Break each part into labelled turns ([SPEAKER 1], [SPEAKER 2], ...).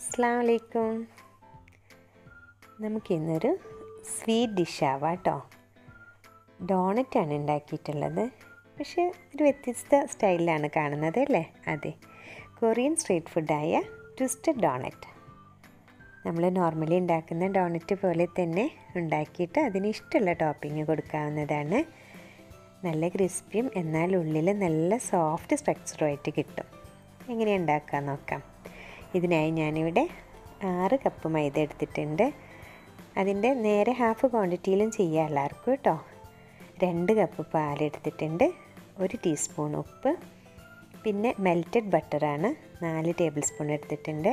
[SPEAKER 1] അസ്സാം വലൈക്കും നമുക്കിന്നൊരു സ്വീറ്റ് ഡിഷാവാം കേട്ടോ ഡോണറ്റാണ് ഉണ്ടാക്കിയിട്ടുള്ളത് പക്ഷേ ഒരു വ്യത്യസ്ത സ്റ്റൈലിലാണ് കാണുന്നത് അല്ലേ അതെ കൊറിയൻ സ്ട്രീറ്റ് ഫുഡായ ട്വിസ്റ്റഡ് ഡോണറ്റ് നമ്മൾ നോർമലി ഉണ്ടാക്കുന്ന ഡോണറ്റ് പോലെ തന്നെ ഉണ്ടാക്കിയിട്ട് അതിന് ഇഷ്ടമുള്ള ടോപ്പിംഗ് കൊടുക്കാവുന്നതാണ് നല്ല ക്രിസ്പിയും എന്നാൽ ഉള്ളിൽ നല്ല സോഫ്റ്റ് സ്ട്രക്ചറുമായിട്ട് കിട്ടും എങ്ങനെ ഉണ്ടാക്കാൻ നോക്കാം ഇതിനായി ഞാനിവിടെ ആറ് കപ്പ് മൈദ എടുത്തിട്ടുണ്ട് അതിൻ്റെ നേരെ ഹാഫ് ക്വാണ്ടിറ്റിയിലും ചെയ്യാം എല്ലാവർക്കും കേട്ടോ രണ്ട് കപ്പ് പാലെടുത്തിട്ടുണ്ട് ഒരു ടീസ്പൂൺ ഉപ്പ് പിന്നെ മെൽറ്റഡ് ബട്ടറാണ് നാല് ടേബിൾ സ്പൂൺ എടുത്തിട്ടുണ്ട്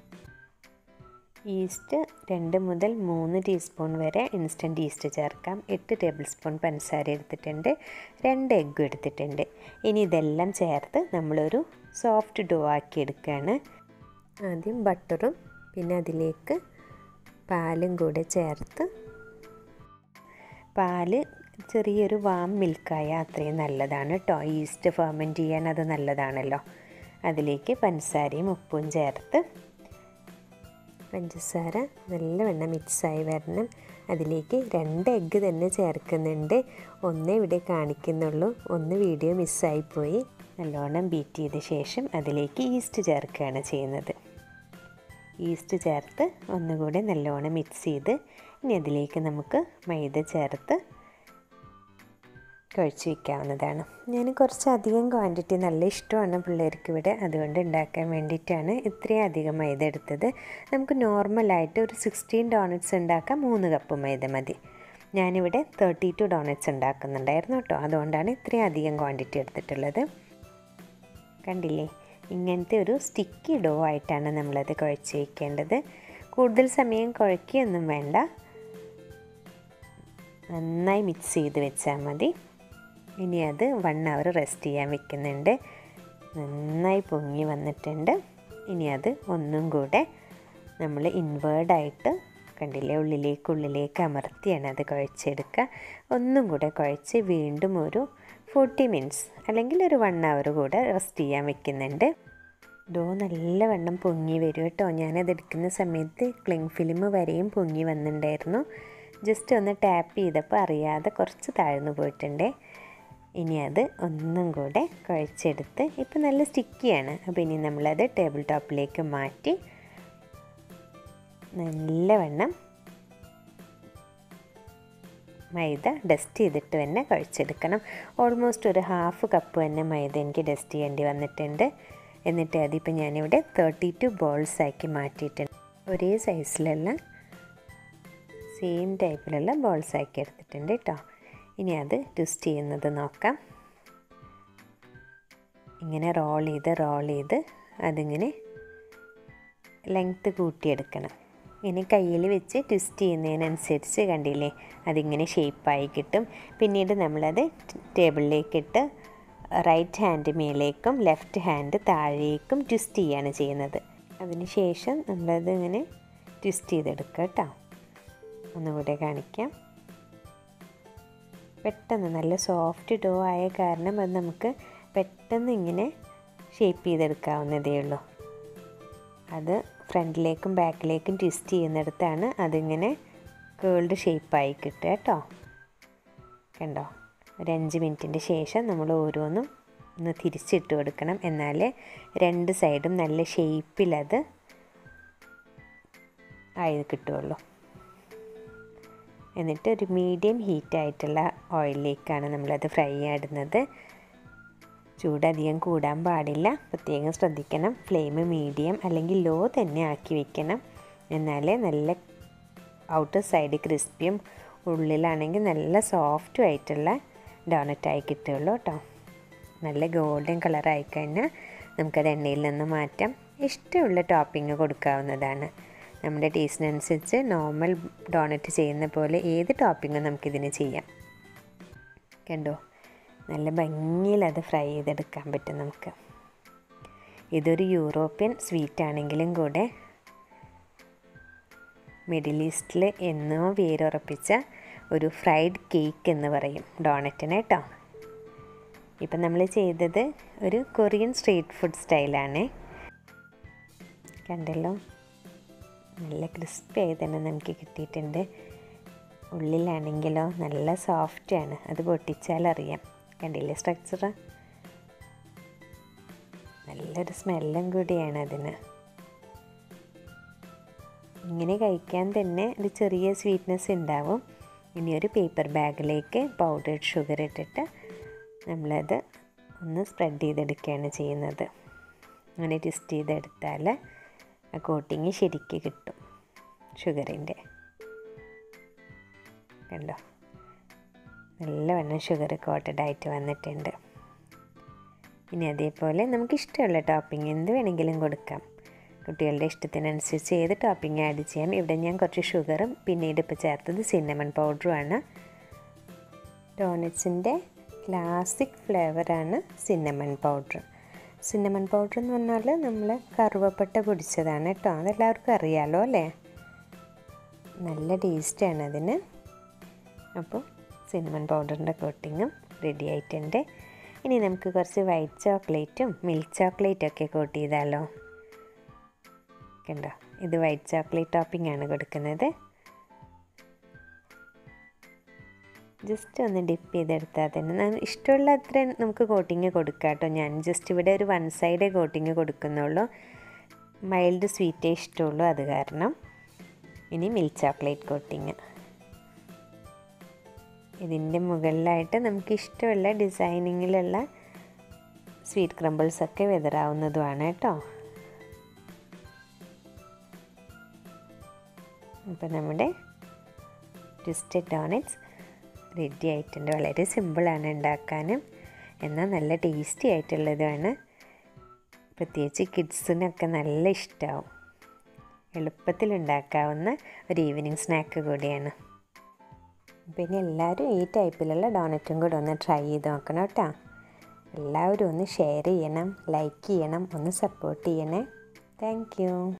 [SPEAKER 1] ഈസ്റ്റ് രണ്ട് മുതൽ മൂന്ന് ടീസ്പൂൺ വരെ ഇൻസ്റ്റൻറ്റ് ഈസ്റ്റ് ചേർക്കാം എട്ട് ടേബിൾ സ്പൂൺ പഞ്ചസാര എടുത്തിട്ടുണ്ട് രണ്ട് എഗ്ഗും എടുത്തിട്ടുണ്ട് ഇനി ഇതെല്ലാം ചേർത്ത് നമ്മളൊരു സോഫ്റ്റ് ഡോ ആക്കി എടുക്കുകയാണ് ആദ്യം ബട്ടറും പിന്നെ അതിലേക്ക് പാലും കൂടെ ചേർത്ത് പാല് ചെറിയൊരു വാം മിൽക്കായ അത്രയും നല്ലതാണ് കേട്ടോ ഈസ്റ്റ് ഫെർമെൻറ്റ് ചെയ്യാൻ അത് നല്ലതാണല്ലോ അതിലേക്ക് പഞ്ചസാരയും ഉപ്പും ചേർത്ത് പഞ്ചസാര നല്ലവണ്ണം മിക്സായി വരണം അതിലേക്ക് രണ്ട് എഗ്ഗ് തന്നെ ചേർക്കുന്നുണ്ട് ഒന്നേ ഇവിടെ കാണിക്കുന്നുള്ളൂ ഒന്ന് വീഡിയോ മിസ്സായിപ്പോയി നല്ലോണം ബീറ്റ് ചെയ്ത ശേഷം അതിലേക്ക് ഈസ്റ്റ് ചേർക്കുകയാണ് ചെയ്യുന്നത് ഈസ്റ്റ് ചേർത്ത് ഒന്നുകൂടെ നല്ലോണം മിക്സ് ചെയ്ത് ഇനി അതിലേക്ക് നമുക്ക് മൈദ ചേർത്ത് കുഴച്ച് വയ്ക്കാവുന്നതാണ് ഞാൻ കുറച്ചധികം ക്വാണ്ടിറ്റി നല്ല ഇഷ്ടമാണ് പിള്ളേർക്ക് ഇവിടെ അതുകൊണ്ട് ഉണ്ടാക്കാൻ വേണ്ടിയിട്ടാണ് ഇത്രയും അധികം മൈദ എടുത്തത് നമുക്ക് നോർമലായിട്ട് ഒരു സിക്സ്റ്റീൻ ഡോണറ്റ്സ് ഉണ്ടാക്കാൻ മൂന്ന് കപ്പ് മൈദ മതി ഞാനിവിടെ തേർട്ടി ടു ഡോണറ്റ്സ് ഉണ്ടാക്കുന്നുണ്ടായിരുന്നു കേട്ടോ അതുകൊണ്ടാണ് ഇത്രയും അധികം ക്വാണ്ടിറ്റി എടുത്തിട്ടുള്ളത് കണ്ടില്ലേ ഇങ്ങനത്തെ ഒരു സ്റ്റിക്കി ഡോ ആയിട്ടാണ് നമ്മളത് കുഴച്ച് വയ്ക്കേണ്ടത് കൂടുതൽ സമയം കുഴക്കുകയൊന്നും വേണ്ട നന്നായി മിക്സ് ചെയ്ത് വെച്ചാൽ മതി ഇനി അത് വൺ അവർ റെസ്റ്റ് ചെയ്യാൻ വെക്കുന്നുണ്ട് നന്നായി പൊങ്ങി വന്നിട്ടുണ്ട് ഇനി അത് ഒന്നും കൂടെ നമ്മൾ ഇൻവേർഡായിട്ട് കണ്ടില്ലേ ഉള്ളിലേക്ക് ഉള്ളിലേക്ക് അമർത്തിയാണ് അത് കുഴച്ചെടുക്കുക ഒന്നും കൂടെ കുഴച്ച് വീണ്ടും ഒരു ഫോർട്ടി മിനിറ്റ്സ് അല്ലെങ്കിൽ ഒരു വൺ അവർ കൂടെ റെസ്റ്റ് ചെയ്യാൻ വെക്കുന്നുണ്ട് ഡോ നല്ലവണ്ണം പൊങ്ങി വരും കേട്ടോ ഞാനത് എടുക്കുന്ന സമയത്ത് ക്ലിങ് ഫിലിം വരെയും പൊങ്ങി വന്നിട്ടുണ്ടായിരുന്നു ജസ്റ്റ് ഒന്ന് ടാപ്പ് ചെയ്തപ്പോൾ അറിയാതെ കുറച്ച് താഴ്ന്നു പോയിട്ടുണ്ടേ ഇനി അത് ഒന്നും കൂടെ കുഴച്ചെടുത്ത് ഇപ്പം നല്ല സ്റ്റിക്കിയാണ് അപ്പോൾ ഇനി നമ്മളത് ടേബിൾ ടോപ്പിലേക്ക് മാറ്റി നല്ലവണ്ണം മൈദ ഡസ്റ്റ് ചെയ്തിട്ട് തന്നെ കുഴച്ചെടുക്കണം ഓൾമോസ്റ്റ് ഒരു ഹാഫ് കപ്പ് തന്നെ മൈദ എനിക്ക് ഡസ്റ്റ് ചെയ്യേണ്ടി വന്നിട്ടുണ്ട് എന്നിട്ട് അതിപ്പോൾ ഞാനിവിടെ തേർട്ടി ടു ബോൾസ് ആക്കി മാറ്റിയിട്ടുണ്ട് ഒരേ സൈസിലുള്ള സെയിം ടൈപ്പിലുള്ള ബോൾസ് ആക്കി എടുത്തിട്ടുണ്ട് കേട്ടോ ഇനി അത് ട്വിസ്റ്റ് ചെയ്യുന്നത് നോക്കാം ഇങ്ങനെ റോൾ ചെയ്ത് റോൾ ചെയ്ത് അതിങ്ങനെ ലെങ്ത്ത് കൂട്ടിയെടുക്കണം ഇങ്ങനെ കയ്യിൽ വെച്ച് ട്വിസ്റ്റ് ചെയ്യുന്നതിനനുസരിച്ച് കണ്ടില്ലേ അതിങ്ങനെ ഷേപ്പായി കിട്ടും പിന്നീട് നമ്മളത് ടേബിളിലേക്കിട്ട് റൈറ്റ് ഹാൻഡ് മേലേക്കും ലെഫ്റ്റ് ഹാൻഡ് താഴേക്കും ട്വിസ്റ്റ് ചെയ്യാണ് ചെയ്യുന്നത് അതിന് ശേഷം നമ്മളത് ഇങ്ങനെ ട്വിസ്റ്റ് ചെയ്തെടുക്കുക കേട്ടോ ഒന്നുകൂടെ കാണിക്കാം പെട്ടെന്ന് നല്ല സോഫ്റ്റ് ഡോ ആയ കാരണം അത് നമുക്ക് പെട്ടെന്ന് ഇങ്ങനെ ഷേപ്പ് ചെയ്തെടുക്കാവുന്നതേ ഉള്ളൂ അത് ഫ്രണ്ടിലേക്കും ബാക്കിലേക്കും ട്വിസ്റ്റ് ചെയ്യുന്നിടത്താണ് അതിങ്ങനെ കേൾഡ് ഷേപ്പായി കിട്ടുക കേട്ടോ കണ്ടോ ഒരു അഞ്ച് മിനിറ്റിൻ്റെ ശേഷം നമ്മൾ ഓരോന്നും ഒന്ന് തിരിച്ചിട്ട് കൊടുക്കണം എന്നാൽ രണ്ട് സൈഡും നല്ല ഷേപ്പിലത് ആയി കിട്ടുള്ളൂ എന്നിട്ട് ഒരു മീഡിയം ഹീറ്റായിട്ടുള്ള ഓയിലിലേക്കാണ് നമ്മളത് ഫ്രൈ ആടുന്നത് ചൂടധികം കൂടാൻ പാടില്ല പ്രത്യേകം ശ്രദ്ധിക്കണം ഫ്ലെയിം മീഡിയം അല്ലെങ്കിൽ ലോ തന്നെ ആക്കി വെക്കണം എന്നാലേ നല്ല ഔട്ടർ സൈഡ് ക്രിസ്പിയും ഉള്ളിലാണെങ്കിൽ നല്ല സോഫ്റ്റും ആയിട്ടുള്ള ഡോണറ്റായി കിട്ടുള്ളൂ കേട്ടോ നല്ല ഗോൾഡൻ കളറായി കഴിഞ്ഞാൽ നമുക്കത് എണ്ണയിൽ നിന്ന് മാറ്റാം ഇഷ്ടമുള്ള ടോപ്പിംഗ് കൊടുക്കാവുന്നതാണ് നമ്മുടെ ടേസ്റ്റിനനുസരിച്ച് നോർമൽ ഡോണറ്റ് ചെയ്യുന്ന പോലെ ഏത് ടോപ്പിങ്ങും നമുക്കിതിന് ചെയ്യാം കണ്ടോ നല്ല ഭംഗിയിൽ അത് ഫ്രൈ ചെയ്തെടുക്കാൻ പറ്റും നമുക്ക് ഇതൊരു യൂറോപ്യൻ സ്വീറ്റ് ആണെങ്കിലും കൂടെ മിഡിൽ ഈസ്റ്റിൽ എന്നോ വേരുറപ്പിച്ച ഒരു ഫ്രൈഡ് കേക്ക് എന്ന് പറയും ഡോണറ്റിന് കേട്ടോ ഇപ്പം നമ്മൾ ചെയ്തത് ഒരു കൊറിയൻ സ്ട്രീറ്റ് ഫുഡ് സ്റ്റൈലാണ് കണ്ടല്ലോ നല്ല ക്രിസ്പി ആയി തന്നെ നമുക്ക് കിട്ടിയിട്ടുണ്ട് ഉള്ളിലാണെങ്കിലോ നല്ല സോഫ്റ്റാണ് അത് പൊട്ടിച്ചാലറിയാം കണ്ടില്ലേ സ്ട്രക്ചർ നല്ലൊരു സ്മെല്ലും കൂടിയാണ് അതിന് ഇങ്ങനെ കഴിക്കാൻ തന്നെ ഒരു ചെറിയ സ്വീറ്റ്നെസ് ഉണ്ടാവും ഇനി ഒരു പേപ്പർ ബാഗിലേക്ക് പൗഡേർഡ് ഷുഗർ ഇട്ടിട്ട് നമ്മളത് ഒന്ന് സ്പ്രെഡ് ചെയ്തെടുക്കുകയാണ് ചെയ്യുന്നത് അങ്ങനെ ട്വിസ്റ്റ് ചെയ്തെടുത്താൽ ആ കോട്ടിങ് ശരിക്ക് കിട്ടും ഷുഗറിൻ്റെ കണ്ടോ നല്ലവണ്ണം ഷുഗർ കോട്ടഡ് ആയിട്ട് വന്നിട്ടുണ്ട് ഇനി അതേപോലെ നമുക്ക് ഇഷ്ടമുള്ള ടോപ്പിംഗ് എന്ത് വേണമെങ്കിലും കൊടുക്കാം കുട്ടികളുടെ ഇഷ്ടത്തിനനുസരിച്ച് ഏത് ടോപ്പിംഗ് ആഡ് ചെയ്യാം ഇവിടെ ഞാൻ കുറച്ച് ഷുഗറും പിന്നീട് ഇപ്പോൾ ചേർത്തത് സിന്നമൺ പൗഡറുമാണ് ഡോണറ്റ്സിൻ്റെ ക്ലാസിക് ഫ്ലേവറാണ് സിന്നമൺ പൗഡർ സിന്നമൺ പൗഡർ എന്ന് പറഞ്ഞാൽ നമ്മൾ കറുവപ്പട്ട പൊടിച്ചതാണ് കേട്ടോ അതെല്ലാവർക്കും അറിയാലോ അല്ലേ നല്ല ടേസ്റ്റാണ് അതിന് അപ്പോൾ സിന്നമൺ പൗഡറിൻ്റെ കോട്ടിങ്ങും റെഡി ആയിട്ടുണ്ട് ഇനി നമുക്ക് കുറച്ച് വൈറ്റ് ചോക്ലേറ്റും മിൽക്ക് ചോക്ലേറ്റും ഒക്കെ കോട്ട് ചെയ്താലോ കണ്ടോ ഇത് വൈറ്റ് ചോക്ലേറ്റ് ടോപ്പിംഗ് ആണ് കൊടുക്കുന്നത് ജസ്റ്റ് ഒന്ന് ഡിപ്പ് ചെയ്തെടുത്താൽ തന്നെ ഇഷ്ടമുള്ള അത്ര നമുക്ക് കോട്ടിങ് കൊടുക്കാം കേട്ടോ ഞാൻ ജസ്റ്റ് ഇവിടെ ഒരു വൺ സൈഡേ കോട്ടിങ് കൊടുക്കുന്നുള്ളൂ മൈൽഡ് സ്വീറ്റേ ഇഷ്ടമുള്ളൂ അത് കാരണം ഇനി മിൽക്ക് ചോക്ലേറ്റ് കോട്ടിങ് ഇതിൻ്റെ മുകളിലായിട്ട് നമുക്ക് ഇഷ്ടമുള്ള ഡിസൈനിങ്ങിലുള്ള സ്വീറ്റ് ക്രംബിൾസ് ഒക്കെ വിതറാവുന്നതുമാണ് കേട്ടോ അപ്പോൾ നമ്മുടെ ട്വിസ്റ്റഡ് ഡോണറ്റ്സ് റെഡി ആയിട്ടുണ്ട് വളരെ സിമ്പിളാണ് ഉണ്ടാക്കാനും എന്നാൽ നല്ല ടേസ്റ്റി ആയിട്ടുള്ളതുമാണ് പ്രത്യേകിച്ച് കിഡ്സിനൊക്കെ നല്ല ഇഷ്ടമാവും എളുപ്പത്തിൽ ഉണ്ടാക്കാവുന്ന ഒരു ഈവനിങ് സ്നാക്ക് കൂടിയാണ് പിന്നെ എല്ലാവരും ഈ ടൈപ്പിലുള്ള ഡോണറ്റും കൂടെ ഒന്ന് ട്രൈ ചെയ്ത് നോക്കണം കേട്ടോ എല്ലാവരും ഒന്ന് ഷെയർ ചെയ്യണം ലൈക്ക് ചെയ്യണം ഒന്ന് സപ്പോർട്ട് ചെയ്യണേ താങ്ക്